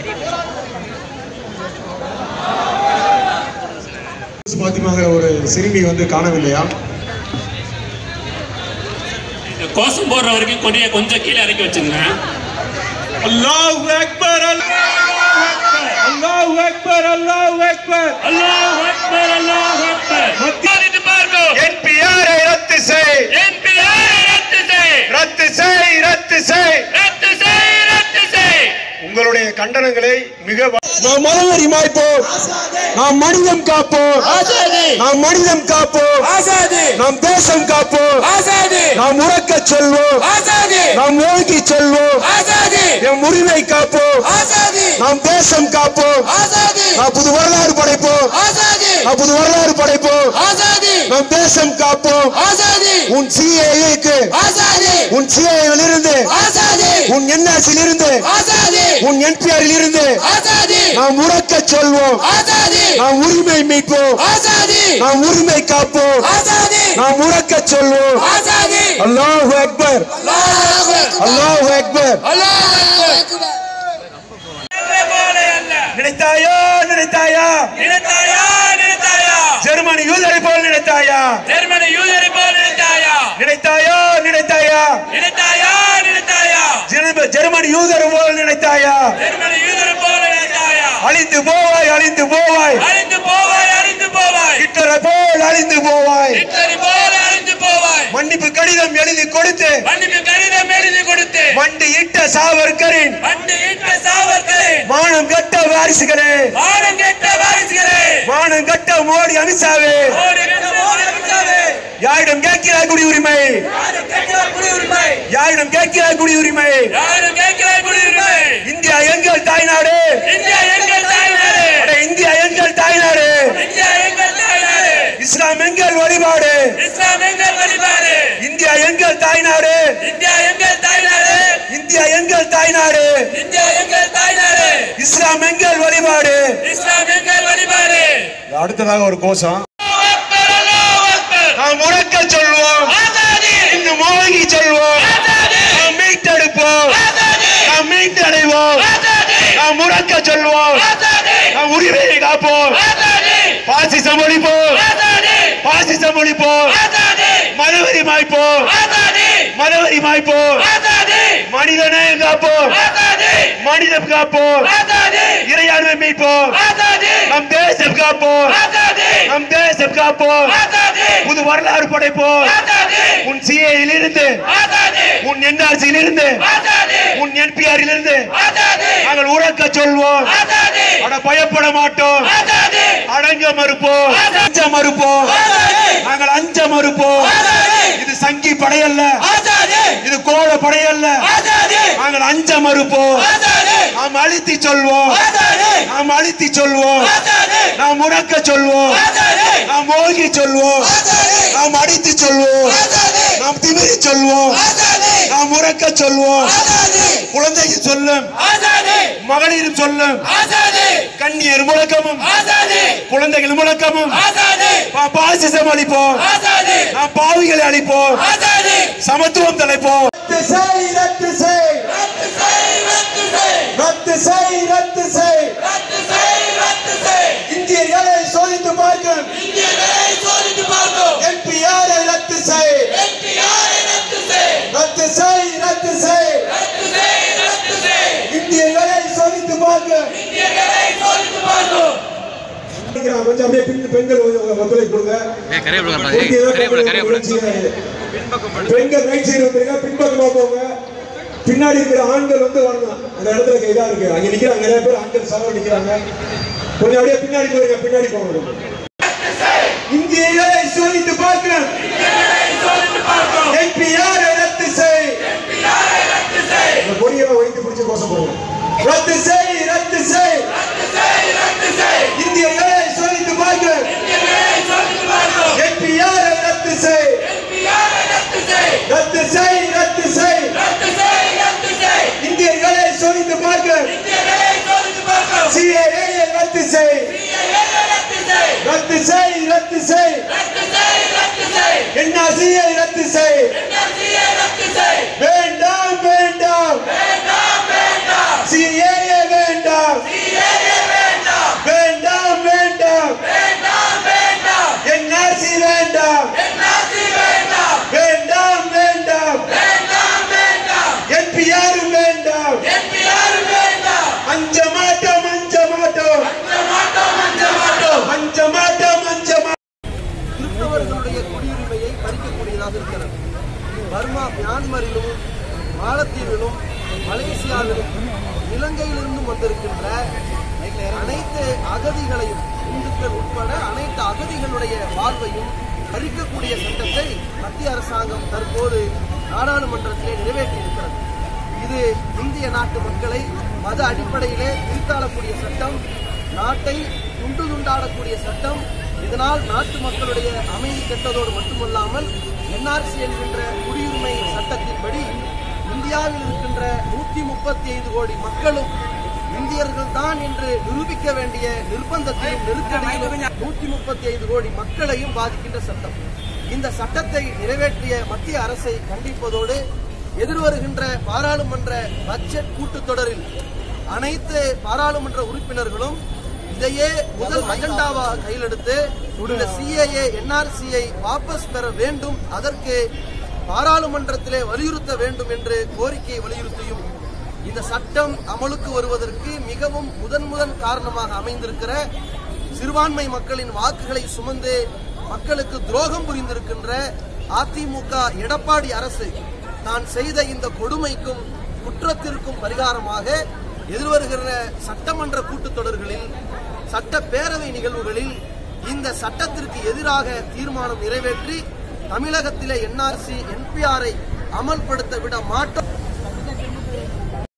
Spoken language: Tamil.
பாத்திமாங்கிற ஒரு சிறுமி வந்து காணவில்லையா கோஷம் போடுற வரைக்கும் கொடியை கொஞ்சம் கீழே இறக்கி வச்சுங்க அல்லாஹ் அக்பர் அல்லாஹ் அக்பர் அல்லாஹ் அக்பர் அல்லாஹ் அக்பர் அல்லாஹ் அக்பர் மத்தியானிட்டு பார்க்கும் என்பிஆரை ரத்து செய் என்பிஆரை ரத்து செய் ரத்து செய் ரத்து செய் ரத்து செய் ரத்து செய் உங்களுடைய கண்டனங்களை மிக வ- நாம் மனவரி மாய்ப்போம் நாம் மனிதம் காப்போம் நாம் மனிதம் காப்போம் நாம் தேசம் காப்போம் நாம் உறக்க செல்வோம் நாம் மூழ்கி செல்வோம் எம் உரிமை காப்போம் நாம் தேசம் காப்போம் நாம் புது வரலாறு படைப்போம் நாம் புது வரலாறு படைப்போம் நாம் தேசம் காப்போம் உன் சிஏஏக்கு உன் சிஏவில் இருந்து உன் என்ஆர்சியில் இருந்து உன் என்பிஆரில் இருந்து நாம் உறக்க சொல்வோம் நாம் உரிமை மீட்போம் நாம் உரிமை காப்போம் நாம் உறக்க சொல்வோம் அல்லாஹ் அக்பர் அல்லாஹ் அக்பர் நினைத்தாயா நினைத்தாயா நினைத்தாயா நினைத்தாயா ஜெர்மனி யூதரை போல் நினைத்தாயா ஜெர்மனி யூதரை போல் நினைத்தாயா நினைத்தாயா நினைத்தாயா நினைத்தாயா நினைத்தாயா ஜெர்ம- ஜெர்மனி யூதர் போல் நினைத்தாயா ஜெர்மனி யூதரை போல் நினைத்தாயா அழிந்து போவாய் அழிந்து போவாய் அழிந்து போவாய் அழிந்து போவாய் ஹிட்லரை போல் அழிந்து போவாய் ஹிட்லரை போல அழிந்து போவாய் மன்னிப்பு கடிதம் எழுதி கொடுத்து மன்னிப்பு கடிதம் எழுதி கொடுத்து மண்டி இட்ட சாவர்கரின் மண்டு இட்ட சாவர்களே மானம் கட்ட வாரிசுகளே மானம் கெட்ட வாரிசுகளே மானம் கட்ட மோடி அமித்ஷாவே ஓடி கெட்ட மோடிசாவே யாரிடம் கேட்கிறாய் குடியுரிமை யாரும் கேட்கிற குடியுரிமை யாரிடம் கேட்கிறாய் குடியுரிமை யாரும் கேட்கிற குடியுரிமை இந்தியா எங்கள் தாய்நாடு இந்தியா எங்கள் தாய்நாடு அட, இந்தியா எங்கள் தாய்நாடு இந்தியா எங்கள் தாய்நாடு இஸ்லாம் எங்கள் வழிபாடு இஸ்லாம் எங்கள் வழிபாடு இந்தியா எங்கள் தாய்நாடு இந்தியா எங்கள் தாய்நாடு இந்தியா எங்கள் தாய்நாடு இந்தியா எங்கள் தாய்நாடு இஸ்லாம் எங்கள் வழிபாடு இஸ்லாம் எங்கள் வழிபாடு அடுத்ததாக ஒரு கோஷம் அல்லாஹ் அக்பர், அல்லாஹ் அக்பர். நாம் உறக்க சொல்வோம் ஆசாதி, இன்னும் மூழ்கி சொல்வோம் ஆசாதி, நாம் மீட்டெடுப்போம் ஆசாதி, நாம் மீட்டடைவோம் ஆசாதி, நாம் உறக்க சொல்வோம் ஆசாதி, நாம் உரிமையை காப்போம் ஆசாதி, பாசிசம் ஒழிப்போம் ஆசாதி, பாசிசம் ஒழிப்போம் ஆசாதி, மதவெறி மாய்ப்போம் ஆசாதி, மதவெறி மாய்ப்போம் ஆசாதி, மனிதனை காப்போம் ஆசாதி, மனிதம் காப்போம் ஆசாதி, இறையாண்மை மீட்போம் ஆசாதி, நம் தேசம் காப்போம் ஆசாதி, நம் தேசம் காப்போம் ஆசாதி, புது வரலாறு படைப்போம் ஆசாதி, உன் சிஏயில் இருந்து ஆசாதி, உன் என்ஆர்சியில் இருந்து ஆசாதி, உன் என்பிஆரில் இருந்து ஆசாதி, நாங்கள் உறக்க சொல்வோம் ஆசாதி, அட பயப்பட மாட்டோம் ஆசாதி, அடங்க மறுப்போம் அஞ்ச மறுப்போம் ஆசாதி, நாங்கள் அஞ்ச மறுப்போம் ஆசாதி, இது சங்கி படையல்ல ஆசாதி, இது கோல படையல்ல ஆசாதி, நாங்கள் அஞ்ச மறுப்போம் ஆசாதி, நாம் அழித்தி சொல்வோம் ஆசாதி, நாம் அழித்தி சொல்வோம் ஆசாதி, நாம் உறக்க சொல்வோம் ஆசாதி, நாம் மூழ்கி சொல்வோம் ஆசாதி, நாம் அடித்து சொல்வோம் ஆசாதி, நாம் திமிரி சொல்வோம் ஆசாதி, நாம் உறக்க சொல்வோம் ஆசாதி, குழந்தைக்கு சொல்லும் ஆசாதி, மகளிரும் சொல்லும் ஆசாதி, கண்ணியர் முழக்கமும் ஆசாதி, குழந்தைகள் முழக்கமும் ஆசாதி, பா- பாசிசம் அளிப்போம் ஆசாதி, நாம் பாவிகளை அளிப்போம் ஆசாதி, சமத்துவம் தலைப்போம் ரத்து செய் ரத்து செய் ரத்து செய், ரத்து செய், ரத்து செய் ரத்து செய் ரத்து செய், ரத்து செய். இந்தியர்களை சோதித்து பார்க்கும் இந்தியர்களை சோதித்து பார்த்தோம். என்பிஆரை ரத்து செய் NPR ஐ ரத்து செய், ரத்து செய் ரத்து செய் ரத்து செய், ரத்து செய். இந்தியர்களை சோதித்து பார்க்கும் இந்தியர்களை சோதித்து பார்த்தோம். கொஞ்சம் அப்படியே பின் பெண்கள் கொஞ்சம் ஒத்துழைப்பு கொடுங்க கரையை விடுங்க பூர்த்தி ஏதாவது கரையை விடு கரையை விடு வச்சுக்கிறாரு. பெண்கள் ரைட் சைடு வந்துருங்க பின்பக்கமா போங்க பின்னாடி இருக்கிற ஆண்கள் வந்து வரணும் அந்த இடத்துல இதா இருக்கு அங்க நிக்கிறாங்க நிறைய பேர் ஆண்கள் சவால் நிக்கிறாங்க கொஞ்சம் அப்படியே பின்னாடி போயிருங்க பின்னாடி போங்க இந்தியர்களை சோதித்து பார்க்கிறேன் என்பிஆர் ரத்து செய் இந்த கொடியெல்லாம் ஒழித்து பிடிச்சு கோஷம் போடுங்க ரத்து செய் ரத்து செய் இந்தியர்களை சோதித்து பார்க்கிறேன் என்பிஆர் ரத்து செய் ரத்து செய் ரத்து செய் இந்தியர்களை சோதித்து பார்க்கிறேன் சிஏஏ ரத்து செய் ரத்து செய் ரத்து செய் என்ஆர்சியை ரத்து செய் வேண்டாம் வேண்டாம் சிஏஏ வேண்டாம் இந்தியாவிலும் இலங்கையிலிருந்தும் வந்திருக்கின்ற அனைத்து அகதிகளையும் இந்துக்கள் உட்பட அனைத்து அகதிகளுடைய வாழ்வையும் பறிக்கக்கூடிய சட்டத்தை மத்திய அரசாங்கம் தற்போது நாடாளுமன்றத்திலே நிறைவேற்றியிருக்கிறது இது இந்திய நாட்டு மக்களை மத அடிப்படையிலே பிரித்தாளக்கூடிய சட்டம் நாட்டை துண்டு துண்டாடக்கூடிய சட்டம் இதனால் நாட்டு மக்களுடைய அமைதி கெட்டதோடு மட்டுமல்லாமல் என்ஆர்சி என்கின்ற குடியுரிமை சட்டத்தின்படி இந்தியாவில் இருக்கின்ற நூத்தி முப்பத்தி ஐந்து கோடி மக்களும் இந்தியர்கள் தான் என்று நிரூபிக்க வேண்டிய நிர்பந்தத்தையும் நெருக்கடியிலும் நூத்தி முப்பத்தி ஐந்து கோடி மக்களையும் பாதிக்கின்ற சட்டம் இந்த சட்டத்தை நிறைவேற்றிய மத்திய அரசை கண்டிப்பதோடு எதிர்வருகின்ற பாராளுமன்ற பட்ஜெட் கூட்டத்தொடரில் அனைத்து பாராளுமன்ற உறுப்பினர்களும் இதையே முதல் அஜெண்டாவாக கையிலெடுத்து இந்த சிஏஏ என்ஆர்சியை வாபஸ் பெற வேண்டும் அதற்கு பாராளுமன்றத்திலே வலியுறுத்த வேண்டும் என்று கோரிக்கையை வலியுறுத்தியும் இந்த சட்டம் அமலுக்கு வருவதற்கு மிகவும் முதன் முதன் காரணமாக அமைந்திருக்கிற சிறுபான்மை மக்களின் வாக்குகளை சுமந்து மக்களுக்கு துரோகம் புரிந்திருக்கின்ற அதிமுக எடப்பாடி அரசு தான் செய்த இந்த கொடுமைக்கும் குற்றத்திற்கும் பரிகாரமாக எதிர்வருகிற சட்டமன்ற கூட்டத்தொடர்களில் சட்டப்பேரவை நிகழ்வுகளில் இந்த சட்டத்திற்கு எதிராக தீர்மானம் நிறைவேற்றி தமிழகத்திலே என்ஆர்சி என்பிஆரை அமல்படுத்த விட மாட்டோம்